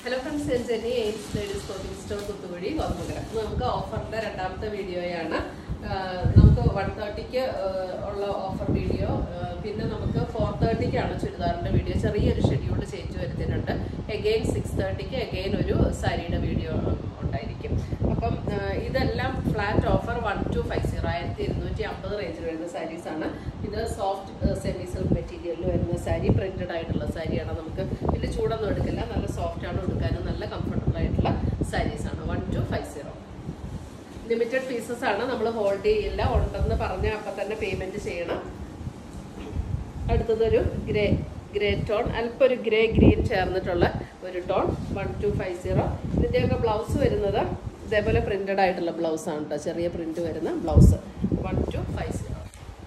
Hello friends ഞാൻ Jenny Aims ladies clothing store Kuthukuzhi Kothamangalam ഇന്ന് നമുക്ക് ഓഫറിന്റെ രണ്ടാമത്തെ വീഡിയോയാണ് ആഹ് നമുക്ക് വൺ തേർട്ടിക്ക് ഉള്ള ഓഫർ വീഡിയോ ആഹ് പിന്നെ നമുക്ക് ഫോർ തേർട്ടിക്കാണ് ചുരിദാറിന്റെ വീഡിയോ ചെറിയൊരു ഷെഡ്യൂൾ ചേഞ്ച് വരുത്തിയിട്ടുണ്ട് എഗെയിൻ സിക്സ് തേർട്ടിക്ക് എഗെയിൻ ഒരു സാരിയുടെ വീഡിയോ ഉണ്ടായിരിക്കും അപ്പം ആഹ് ഇതെല്ലാം flat offer one two five zero ആയിരത്തി ഇരുന്നൂറ്റി അമ്പത് റേഞ്ചിൽ വരുന്ന സാരീസ് ആണ് ഇത് സോഫ്റ്റ് സെമി സിൽക്ക് മെറ്റീരിയലിൽ വരുന്ന സാരി പ്രിന്റഡ് ആയിട്ടുള്ള സാരിയാണ് നമുക്ക് വലിയ ചൂടൊന്നും എടുക്കില്ല നല്ല സോഫ്റ്റ് ആണ് എടുക്കാനും നല്ല കംഫർട്ടബിൾ ആയിട്ടുള്ള സാരീസ് ആണ് one two five zero limited pieces ആണ് നമ്മൾ ഹോൾഡ് ചെയ്യില്ല ഉണ്ടെന്ന് പറഞ്ഞ അപ്പം തന്നെ പേയ്മെന്റ് ചെയ്യണം അടുത്തതൊരു ഗ്രേ ഗ്രേ ടോൺ അല്പം ഒരു ഗ്രേ ഗ്രീൻ ചേർന്നിട്ടുള്ള ഒരു tone one two five zero ഇതിൻ്റെയൊക്കെ ബ്ലൗസ് വരുന്നത് ഇതേപോലെ പ്രിന്റഡ് ആയിട്ടുള്ള ബ്ലൗസ് ആണ് കേട്ടോ ചെറിയ പ്രിന്റ് വരുന്ന blouse one two five zero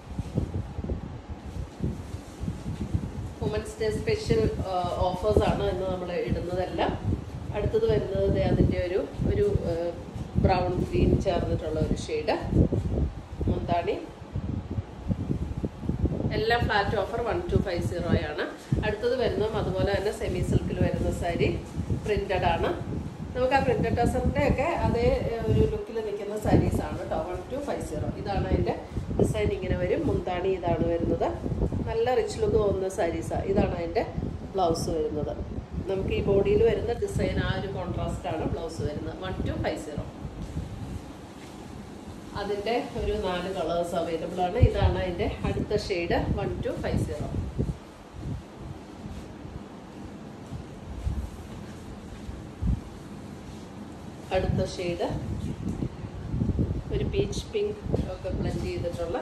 women's day special offers ആണ് ഇന്ന് നമ്മൾ ഇടുന്നതെല്ലാം അടുത്തത് വരുന്നത് ദേ അതിൻ്റെ ഒരു ഒരു ബ്രൗൺ ഗ്രീൻ ചേർന്നിട്ടുള്ള ഒരു ഷെയ്ഡ് മുന്താണി എല്ലാം flat offer one two five zero ആണ് അടുത്തത് വരുന്നതും അതുപോലെ തന്നെ സെമി സിൽക്കിൽ വരുന്ന സാരി പ്രിന്റഡ് ആണ് നമുക്ക് ആ പ്രിന്റഡ് ടസറിൻ്റെ ഒക്കെ അതേ ഏഹ്, ഒരു ലുക്കിൽ നിൽക്കുന്ന സാരീസ് ആണ് കേട്ടോ വൺ ടു ഫൈവ് സീറോ ഇതാണ് അതിൻ്റെ ഡിസൈൻ ഇങ്ങനെ വരും മുന്താണി ഇതാണ് വരുന്നത് നല്ല റിച്ച് ലുക്ക് തോന്നുന്ന സാരീസാണ് ഇതാണ് അതിൻ്റെ ബ്ലൗസ് വരുന്നത് നമുക്ക് ഈ ബോഡിയിൽ വരുന്ന ഡിസൈൻ ആ ഒരു കോൺട്രാസ്റ്റ് ആണ് ബ്ലൗസ് വരുന്നത് വൺ ടു ഫൈവ് സീറോ അതിൻ്റെ ഒരു നാല് കളേഴ്സ് അവൈലബിൾ ആണ് ഇതാണ് അതിൻ്റെ അടുത്ത shade one two five zero അടുത്ത ഷെയ്ഡ് ഒരു പീച്ച് പിങ്ക് ഒക്കെ ബ്ലെൻഡ് ചെയ്തിട്ടുള്ള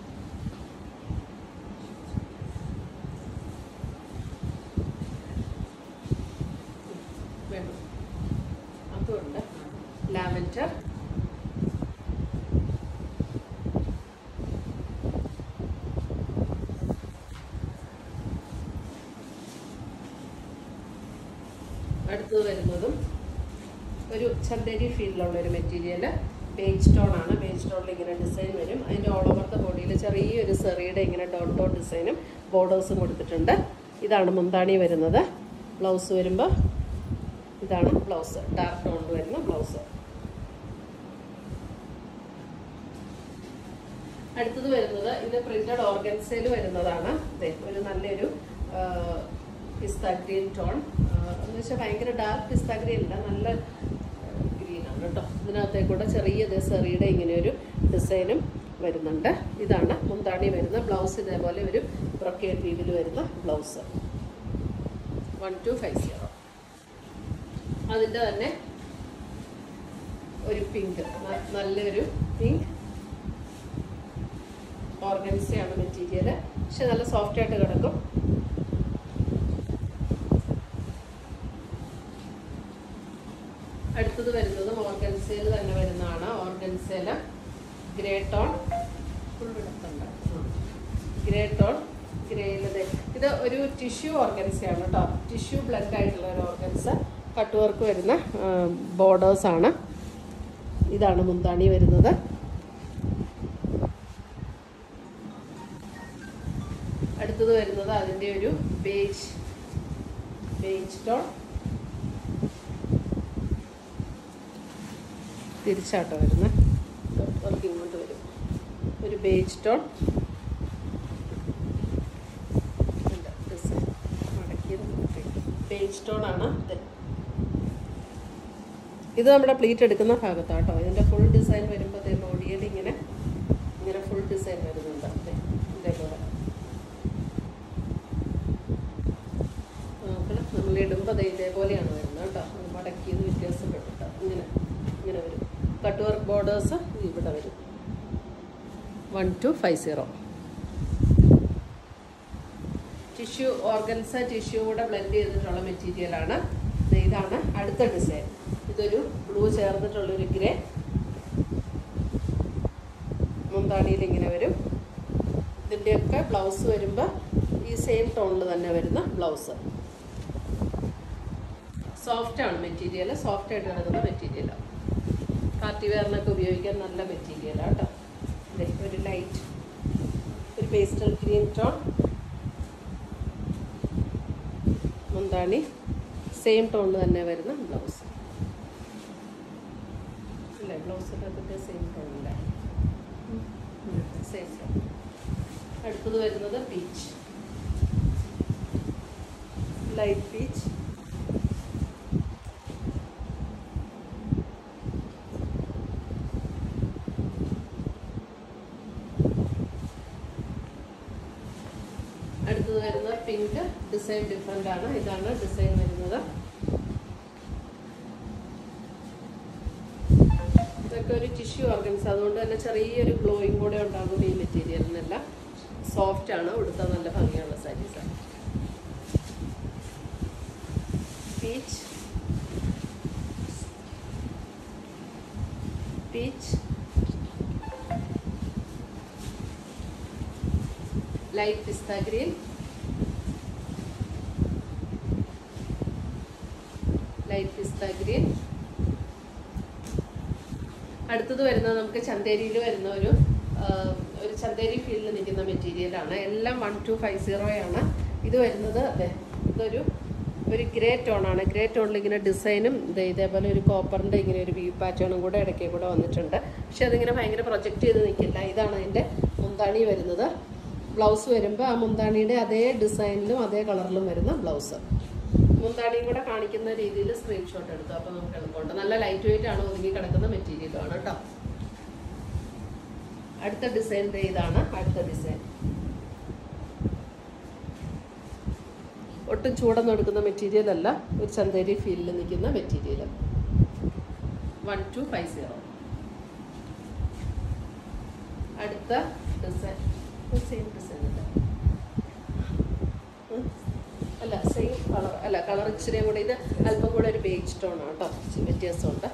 വേണം അതുണ്ട് ലാവൻഡർ അടുത്തത് വരുന്നതും ഒരു ചന്ദേരി ഫീൽഡിലുള്ള ഒരു മെറ്റീരിയൽ ബേജ് സ്റ്റോൺ ആണ് ബേജ് സ്റ്റോണിൽ ഇങ്ങനെ ഡിസൈൻ വരും അതിൻ്റെ ഓൾ ഓവർ ദ ബോഡിയിൽ ചെറിയൊരു സെറിയുടെ ഇങ്ങനെ ഡോട്ട് ഡോട്ട് ഡിസൈനും ബോർഡേഴ്സും കൊടുത്തിട്ടുണ്ട് ഇതാണ് മുന്താണി വരുന്നത് ബ്ലൗസ് വരുമ്പോൾ ഇതാണ് ബ്ലൗസ് ഡാർക്ക് ടോണിൽ വരുന്ന ബ്ലൗസ് അടുത്തത് വരുന്നത് ഇത് പ്രിന്റഡ് ഓർഗൻസയിൽ വരുന്നതാണ് ദേ, ഒരു നല്ലൊരു പിസ്ത ഗ്രീൻ ടോൺ എന്ന് വെച്ചാൽ ഭയങ്കര ഡാർക്ക് പിസ്ത ഗ്രീൻ അല്ല നല്ല ഗ്രീൻ ആണ് കേട്ടോ ഇതിനകത്തേക്കൂടെ ചെറിയ ദേ സെറിയുടെ ഇങ്ങനെ ഒരു ഡിസൈനും വരുന്നുണ്ട് ഇതാണ് മുന്താണി വരുന്ന ബ്ലൗസ് ഇതേപോലെ ഒരു ബ്രൊക്കേഡ് വീവിൽ വരുന്ന blouse one two five zero അതിൻ്റെ തന്നെ ഒരു പിങ്ക് നല്ലൊരു പിങ്ക് ഓർഗൻസയാണ് മെറ്റീരിയൽ പക്ഷെ നല്ല സോഫ്റ്റ് ആയിട്ട് കിടക്കും അടുത്തത് വരുന്നത് ഓർഗൻസയിൽ തന്നെ വരുന്നതാണ് ഓർഗൻസയിൽ ഗ്രേ ടോൺ ഫുൾ വിടത്തുണ്ട് ഗ്രേ ടോൺ ഗ്രേയിൽ ഇത് ഒരു ടിഷ്യൂ ഓർഗൻസയാണ് കേട്ടോ ടിഷ്യൂ ബ്ലഡ് ആയിട്ടുള്ള ഒരു ഓർഗൻസ് കട്ട് വർക്ക് വരുന്ന ബോർഡേഴ്സ് ആണ് ഇതാണ് മുന്താണി വരുന്നത് അടുത്തത് വരുന്നത് അതിൻ്റെ ഒരു ബേജ് ബേജ് ടോൺ തിരിച്ചാട്ടോ വരുന്നത് വർക്ക് ഇങ്ങോട്ട് വരും ഒരു ബേജ് ടോൺ ബേജ് ടോൺ ആണ് ഇത് ഇത് നമ്മുടെ പ്ലീറ്റ് എടുക്കുന്ന ഭാഗത്താണ് കേട്ടോ ഇതിൻ്റെ ഫുൾ ഡിസൈൻ വരുമ്പോൾ ബോഡിയിൽ ഇങ്ങനെ ഇങ്ങനെ ഫുൾ ഡിസൈൻ വരുന്നുണ്ട് ദേ, ഇതേപോലെ നോക്കണം നമ്മൾ ഇടുമ്പോൾ അത് ഇതേപോലെയാണ് വരുന്നത് കേട്ടോ അത് മടക്കിയത് വ്യത്യാസപ്പെട്ടിട്ട് ഇങ്ങനെ ഇങ്ങനെ വരും കട്ട് വർക്ക് ബോർഡേഴ്സ് ഇവിടെ വരും one two five zero tissue organza tissue കൂടെ ബ്ലെൻഡ് ചെയ്തിട്ടുള്ള മെറ്റീരിയലാണ് ഇതാണ് അടുത്ത ഡിസൈൻ ഇതൊരു ബ്ലൂ ചേർന്നിട്ടുള്ളൊരു ഗ്രേ മുന്താണിയിൽ ഇങ്ങനെ വരും ഇതിൻ്റെയൊക്കെ ബ്ലൗസ് വരുമ്പോൾ ഈ സെയിം ടോണിൽ തന്നെ വരുന്ന ബ്ലൗസ് സോഫ്റ്റ് ആണ് മെറ്റീരിയൽ സോഫ്റ്റ് ആയിട്ട് കിടക്കുന്ന മെറ്റീരിയലാണ് പാർട്ടി വെയറിനൊക്കെ ഉപയോഗിക്കാൻ നല്ല മെറ്റീരിയലാണ് കേട്ടോ ദേ, ഒരു ലൈറ്റ് ഒരു പേസ്റ്റൽ ഗ്രീൻ ടോൺ മുന്താണി സെയിം ടോണിൽ തന്നെ വരുന്ന ബ്ലൗസ് അല്ലേ ബ്ലൗസിൻ്റെ അതിൻ്റെ സെയിം ടോണില്ലേ സെയിം ടോൺ അടുത്തത് വരുന്നത് പീച്ച് ലൈറ്റ് പീച്ച് അടുത്തത് വരുന്നത് പിങ്ക് ഡിസൈൻ ഡിഫറെൻ്റ് ആണ് ഇതാണ് ഡിസൈൻ വരുന്നത് ഇതൊക്കെ ഒരു ടിഷ്യൂ ഓർഗൻസ് അതുകൊണ്ട് തന്നെ ചെറിയൊരു ഗ്ലോയിങ് കൂടെ ഉണ്ടാകും ഈ മെറ്റീരിയലിനെല്ലാം സോഫ്റ്റ് ആണ് ഉടുത്ത നല്ല ഭംഗിയുള്ള സാരീസാണ് peach peach light pista green light pista green അടുത്തത് വരുന്നത് നമുക്ക് ചന്തേരിയിൽ വരുന്ന ഒരു ആ, ഒരു ചന്തേരി ഫീൽഡിൽ നിൽക്കുന്ന മെറ്റീരിയലാണ് എല്ലാം വൺ ടു ഫൈവ് സീറോയാണ് ഇത് വരുന്നത് അതെ ഇതൊരു ഒരു ഗ്രേ ടോണാണ് ഗ്രേ ടോണിൽ ഇങ്ങനെ ഡിസൈനും ഇത് ഇതേപോലെ ഒരു കോപ്പറിൻ്റെ ഇങ്ങനെ ഒരു വ്യൂ പാറ്റേണും കൂടെ ഇടയ്ക്ക് കൂടെ വന്നിട്ടുണ്ട് പക്ഷെ അതിങ്ങനെ ഭയങ്കര പ്രൊജക്റ്റ് ചെയ്ത് നിൽക്കില്ല ഇതാണ് അതിൻ്റെ മുന്താണി വരുന്നത് ബ്ലൗസ് വരുമ്പോൾ ആ മുന്താണിയുടെ അതേ ഡിസൈനിലും അതേ കളറിലും വരുന്ന ബ്ലൗസ് മുന്താണിയും കൂടെ കാണിക്കുന്ന രീതിയിൽ സ്ക്രീൻഷോട്ട് എടുത്തു അപ്പോൾ നമുക്ക് എളുപ്പമുണ്ട് നല്ല ലൈറ്റ് വെയിറ്റ് ആണ് ഒതുങ്ങി കിടക്കുന്ന മെറ്റീരിയലാണ് കേട്ടോ അടുത്ത ഡിസൈൻ ഇതാണ് അടുത്ത ഡിസൈൻ ഒട്ടും ചൂടൊന്നും എടുക്കുന്ന മെറ്റീരിയൽ അല്ല ഒരു ചന്തേരി ഫീലിൽ നിൽക്കുന്ന material one two five zero അടുത്ത ഡിസൈൻ സെയിം ഡിസൈൻ അല്ല ഉം. അല്ല സെയിം കളർ അല്ല കളർ ഇച്ചിരി കൂടെ ഇത് അല്പം കൂടെ ഒരു ബേജ് ടോൺ ആണ് കേട്ടോ ഇച്ചിരി വ്യത്യാസമുണ്ട്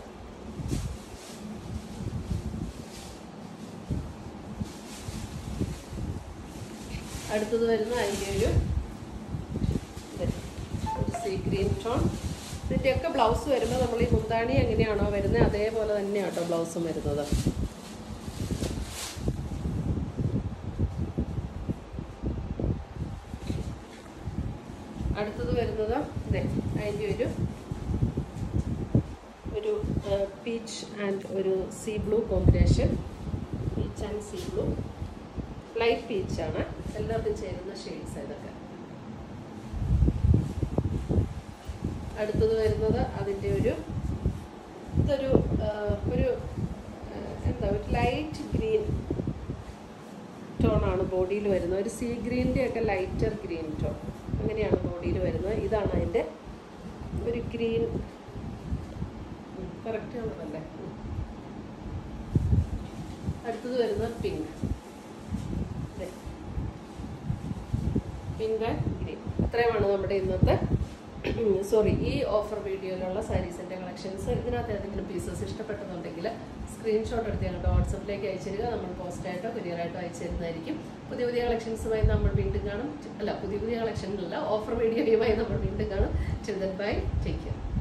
അടുത്തത് വരുന്ന അതിൻ്റെ ഒരു ഇത്, ഒരു സീ ഗ്രീൻ ടോൺ ഇതിൻ്റെയൊക്കെ ബ്ലൗസ് വരുമ്പോൾ നമ്മൾ ഈ മുന്താണി എങ്ങനെയാണോ വരുന്നത് അതേപോലെ തന്നെയാണ് കേട്ടോ ബ്ലൗസും വരുന്നത് അടുത്തത് വരുന്നത് ഇതേ അതിൻ്റെ ഒരു ഒരു പീച്ച് ആൻഡ് ഒരു sea blue combination peach and sea blue light പീച്ചാണ് എല്ലാവർക്കും ചേരുന്ന ഷെയ്ഡ്സ് ഇതൊക്കെ അടുത്തത് വരുന്നത് അതിൻ്റെ ഒരു ഇതൊരു ആ, ഒരു ആ, എന്താ ഒരു ലൈറ്റ് ഗ്രീൻ ടോണാണ് ബോഡിയിൽ വരുന്നത് ഒരു സീ ഗ്രീൻ്റെ ഒക്കെ ലൈറ്റർ ഗ്രീൻ ടോൺ അങ്ങനെയാണ് ബോഡിയിൽ വരുന്നത് ഇതാണ് അതിൻ്റെ ഒരു ഗ്രീൻ കറക്റ്റ് കളറല്ലേ അടുത്തത് വരുന്നത് പിങ്ക് പിങ്ക് ആൻഡ് ഗ്രീൻ ഇത്രയുമാണ് നമ്മുടെ ഇന്നത്തെ സോറി ഈ ഓഫർ വീഡിയോയിലുള്ള സാരീസിൻ്റെ കളക്ഷൻസ് ഇതിനകത്ത് ഏതെങ്കിലും പീസസ് ഇഷ്ടപ്പെട്ടതുണ്ടെങ്കിൽ സ്ക്രീൻഷോട്ട് എടുത്ത് ഞങ്ങളുടെ വാട്സപ്പിലേക്ക് അയച്ചു തരിക നമ്മൾ പോസ്റ്റായിട്ടോ കൊറിയറായിട്ടോ അയച്ചു തരുന്നതായിരിക്കും പുതിയ പുതിയ കളക്ഷൻസുമായി നമ്മൾ വീണ്ടും കാണും അല്ല പുതിയ പുതിയ കളക്ഷനിലല്ല ഓഫർ വീഡിയോയുമായി നമ്മൾ വീണ്ടും കാണും ചിന്തൻ ബൈ ടേക്ക് കെയർ